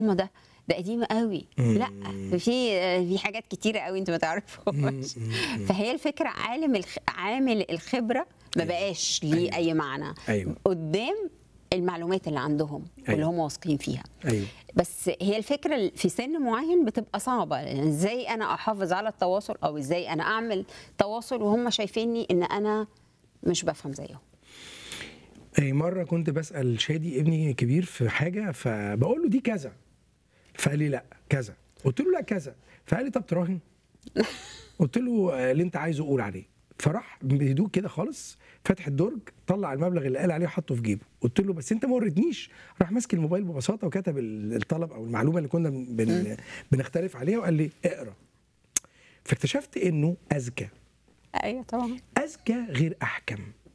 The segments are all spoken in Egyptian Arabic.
ما ده ده قديم قوي لا في في حاجات كتيره قوي انت ما تعرفهاش فهي الفكره عالم الخ... عامل الخبره ما بقاش ليه أيوة. اي معنى أيوة. قدام المعلومات اللي عندهم واللي أيوة. هم واثقين فيها ايوه بس هي الفكره في سن معين بتبقى صعبه يعني ازاي انا احافظ على التواصل او ازاي انا اعمل تواصل وهم شايفيني ان انا مش بفهم زيهم أي مرة كنت بسأل شادي ابني كبير في حاجة فبقول له دي كذا فقال لي لا كذا قلت له لا كذا فقال لي طب تراهن قلت له آه، اللي انت عايزه قول عليه فراح بهدوء كده خالص فتح الدرج طلع المبلغ اللي قال عليه وحطه في جيبه قلت له بس انت ما وريتنيش راح ماسك الموبايل ببساطه وكتب ال- الطلب او المعلومه اللي كنا بن بنختلف عليها وقال لي اقرا فاكتشفت انه اذكى ايوه طبعا اذكى غير احكم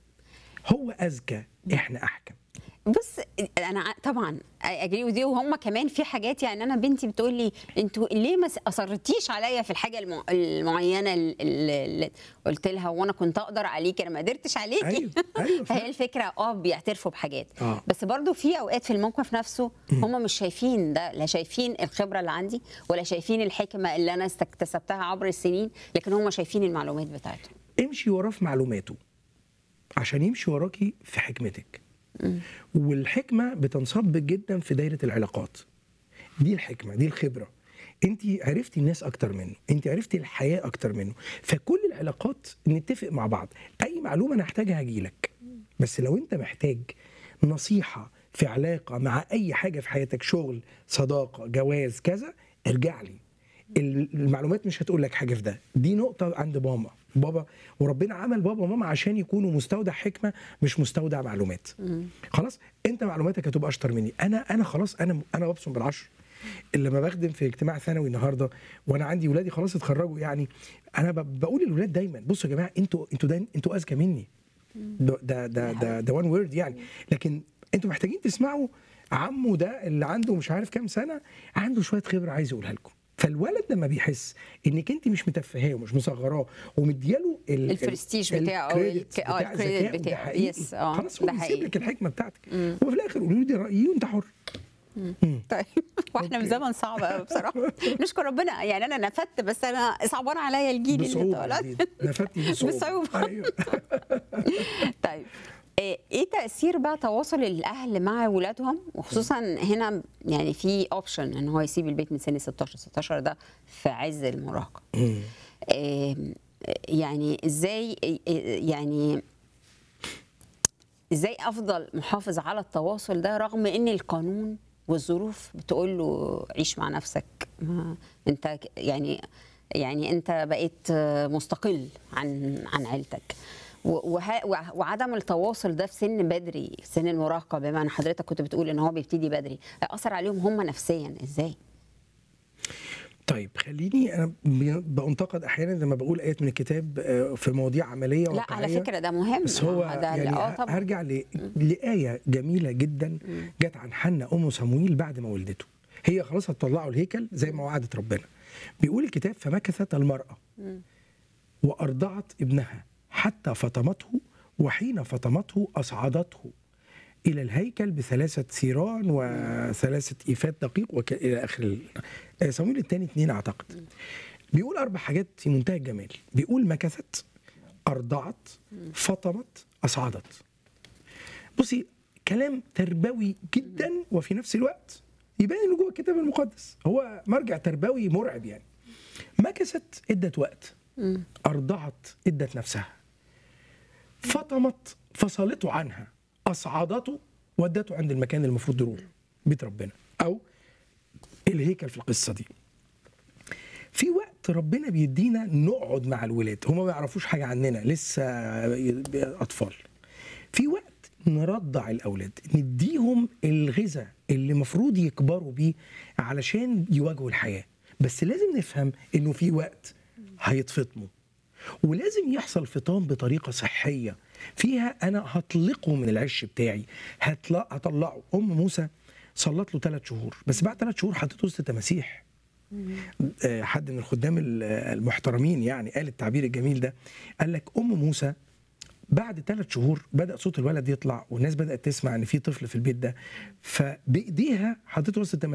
هو اذكى احنا احكم بص انا ع- طبعا اجري ودي وهم كمان في حاجات يعني انا بنتي بتقول لي انتوا ليه ما اصرتيش عليا في الحاجه الم- المعينه ال- ال- اللي قلت لها وانا كنت اقدر عليكي انا ما قدرتش عليكي أيوة، أيوة، فهي فعلا. الفكره اه بيعترفوا بحاجات آه. بس برضو في اوقات في الموقف نفسه هم مش شايفين ده لا شايفين الخبره اللي عندي ولا شايفين الحكمه اللي انا اكتسبتها عبر السنين لكن هم شايفين المعلومات بتاعتهم امشي وراه في معلوماته عشان يمشي وراكي في حكمتك والحكمه بتنصب جدا في دايره العلاقات دي الحكمه دي الخبره انت عرفتي الناس اكتر منه انت عرفتي الحياه اكتر منه فكل العلاقات نتفق مع بعض اي معلومه انا احتاجها هجيلك بس لو انت محتاج نصيحه في علاقه مع اي حاجه في حياتك شغل صداقه جواز كذا ارجع لي المعلومات مش هتقول لك حاجه في ده دي نقطه عند ماما بابا وربنا عمل بابا وماما عشان يكونوا مستودع حكمه مش مستودع معلومات خلاص انت معلوماتك هتبقى اشطر مني انا انا خلاص انا انا ببصم بالعشر لما بخدم في اجتماع ثانوي النهارده وانا عندي ولادي خلاص اتخرجوا يعني انا ب- بقول للولاد دايما بصوا يا جماعه انتوا انتوا ده انتوا اذكى مني ده ده ده ده, ده وان وورد يعني لكن انتوا محتاجين تسمعوا عمه ده اللي عنده مش عارف كام سنه عنده شويه خبره عايز يقولها لكم فالولد لما بيحس انك انت مش متفهاه ومش مصغراه ومدياله ال- البرستيج ال- بتاعه أو الكريدت الك- آه، بتاع الكريدت ذكائه ده بتاعه. حقيقي. يس، آه، خلاص ده هو بيسيب حقيقي. لك الحكمه بتاعتك وفي الاخر قولوا له دي رايي وانت حر طيب واحنا في زمن صعب قوي بصراحه نشكر ربنا يعني انا نفدت بس انا صعبان عليا الجيل اللي بصعوبه اتولد دي. نفدتي بصعوبه بصعوبة. ايوه طيب ايه إيه تاثير بقى تواصل الاهل مع اولادهم وخصوصا هنا يعني في اوبشن ان هو يسيب البيت من سن 16 16 ده في عز المراهقه إيه يعني ازاي إيه يعني ازاي افضل محافظ على التواصل ده رغم ان القانون والظروف بتقول له عيش مع نفسك ما انت ك- يعني يعني انت بقيت مستقل عن عن عيلتك و- وه- وع- وعدم التواصل ده في سن بدري في سن المراهقه بما ان حضرتك كنت بتقول ان هو بيبتدي بدري اثر عليهم هم نفسيا ازاي طيب خليني انا بي- بنتقد احيانا لما بقول ايات من الكتاب آه، في مواضيع عمليه لا واقعيه على فكره ده مهم بس هو ده يعني اه ه- طبعا هرجع ل... لآية جميلة جدا جت عن حنة أم صمويل بعد ما ولدته هي خلاص هتطلعه الهيكل زي ما وعدت ربنا بيقول الكتاب فمكثت المرأة وأرضعت ابنها حتى فطمته وحين فطمته أصعدته إلى الهيكل بثلاثة ثيران وثلاثة إيفات دقيق وك... إلى آخر ال- آه، صمويل الثاني اثنين أعتقد بيقول أربع حاجات في منتهى الجمال بيقول مكثت أرضعت فطمت أصعدت بصي كلام تربوي جدا وفي نفس الوقت يبان انه جوه الكتاب المقدس هو مرجع تربوي مرعب يعني مكثت ادت وقت ارضعت ادت نفسها فطمت فصلته عنها اصعدته ودته عند المكان اللي المفروض يروح بيت ربنا او الهيكل في القصه دي في وقت ربنا بيدينا نقعد مع الولاد هما ما يعرفوش حاجه عننا لسه اطفال في وقت نرضع الاولاد نديهم الغذاء اللي المفروض يكبروا بيه علشان يواجهوا الحياه بس لازم نفهم انه في وقت هيتفطموا ولازم يحصل فطام بطريقه صحيه فيها انا هطلقه من العش بتاعي هطلع هطلعه ام موسى صلت له ثلاث شهور بس بعد ثلاث شهور حطيته وسط تماسيح آه، حد من الخدام ال- المحترمين يعني قال التعبير الجميل ده قال لك ام موسى بعد ثلاث شهور بدا صوت الولد يطلع والناس بدات تسمع ان في طفل في البيت ده فبايديها حطيته وسط